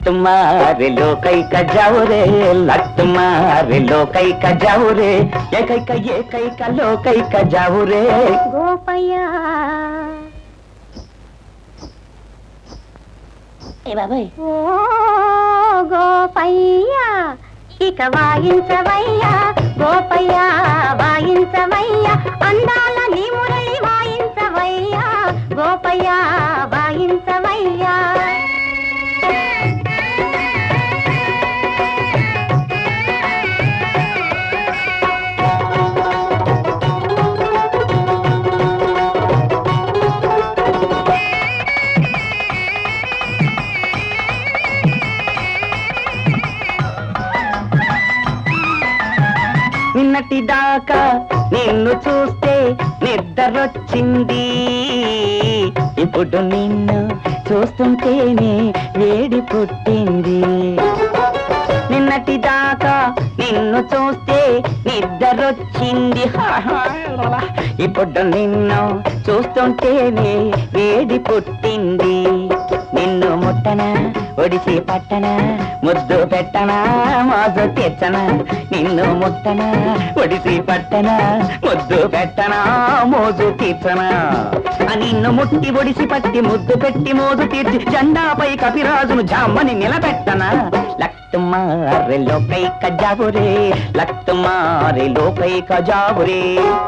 లట్టుమారి లోకైక జావురే లట్టుమారి లోకైక జావురే ఏకైక ఏకైక లోకైక జావురే గోపయ్య ఏ బాబాయ్ ఓ గోపయ్య ఇక వాయించవయ్యా గోపయ్య వాయించవయ్యా అందాల నీ మురళి వాయించవయ్యా గోపయ్య వాయించవయ్యా నిన్నటి దాకా నిన్ను చూస్తే నిద్రొచ్చింది ఇప్పుడు నిన్ను చూస్తుంటేనే వేడి పుట్టింది నిన్నటి దాకా నిన్ను చూస్తే నిద్రొచ్చింది ఇప్పుడు నిన్ను చూస్తుంటేనే వేడి పుట్టింది నిన్ను ముట్టన ఒడిసి పట్టన ముద్దు పెట్టన మోజు తెచ్చన నిన్ను ముట్టన ఒడిసి పట్టన ముద్దు పెట్టన మోజు తీర్చన ఆ నిన్ను ముట్టి ఒడిసి పట్టి ముద్దు పెట్టి మోజు తీర్చి జెండాపై కపిరాజును జామ్మని నిలబెట్టన లక్తుమారి లోకై కజావురే లక్తుమారి లోకై కజావురే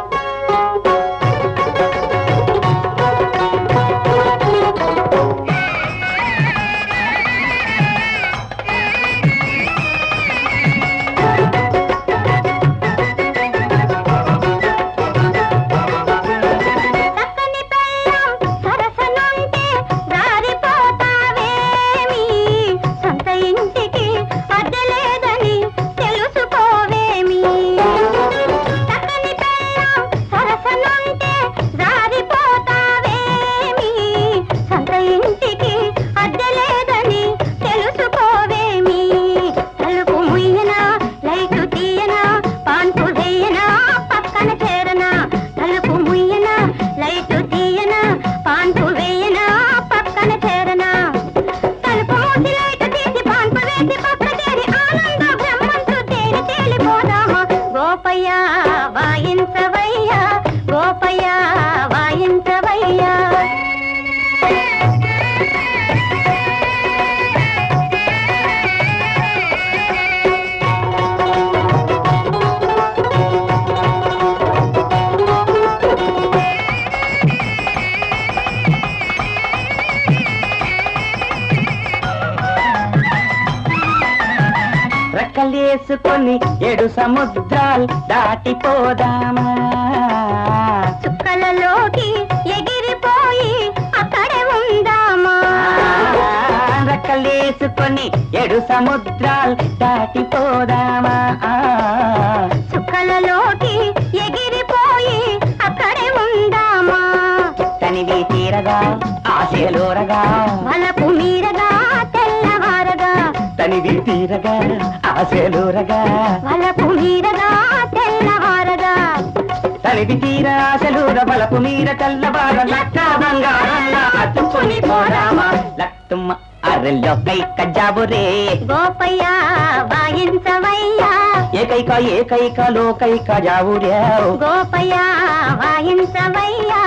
చక్కని పెళ్ళం సరసనుంటే జారిపోతావేమి సొంత ఇంటికి అద్దె లేదని తెలుసుకోవేమి చక్కని పెళ్ళం సరసనుంటే జారిపోతావేమి సొంత ఇంటికి అద్దె లేదని తెలుసుకోవేమి తలుపు ముయ్యనా లైటు తీయనా పాన్పు వేయనా పక్కన చేరనా తలుపు ముయ్యనా లైటు తీయనా పాన్పు వేయనా పక్కన చేరనా తలుపు మూసి లైటు తీసి పాన్పు వేసి పక్క చేరి ఆనంద బ్రహ్మంతో తేలి తేలిపోదామా గోపయ్య వాయించవయ్యా గోపయ్య వాయించవయ్యా రెక్కలేసుకొని ఏడు సముద్రాలు దాటిపోదామా చుక్కలలోకి ఎగిరిపోయి అక్కడే ఉందామా రెక్కలేసుకొని ఏడు సముద్రాలు దాటిపోదామా చుక్కలలోకి ఎగిరిపోయి అక్కడే ఉందామా తనివి తీరగా ఆశలోరగా వలపు మీరగా తెల్లవారగా తనివి తీరగా ఆశలోరగా వలపు మీరగా తెల్లవారగా తనివి తీర ఆశలూర బలపు మీర తెల్లవార లక్క బంగారంలా అతుక్కొని పోదామా లక్తుమ్మ అరెల్లో కై కజాబురే గోపయ్య వాయించవయ్యా ఏకైక ఏకైక లోకైక జావురే గోపయ్య వాయించవయ్యా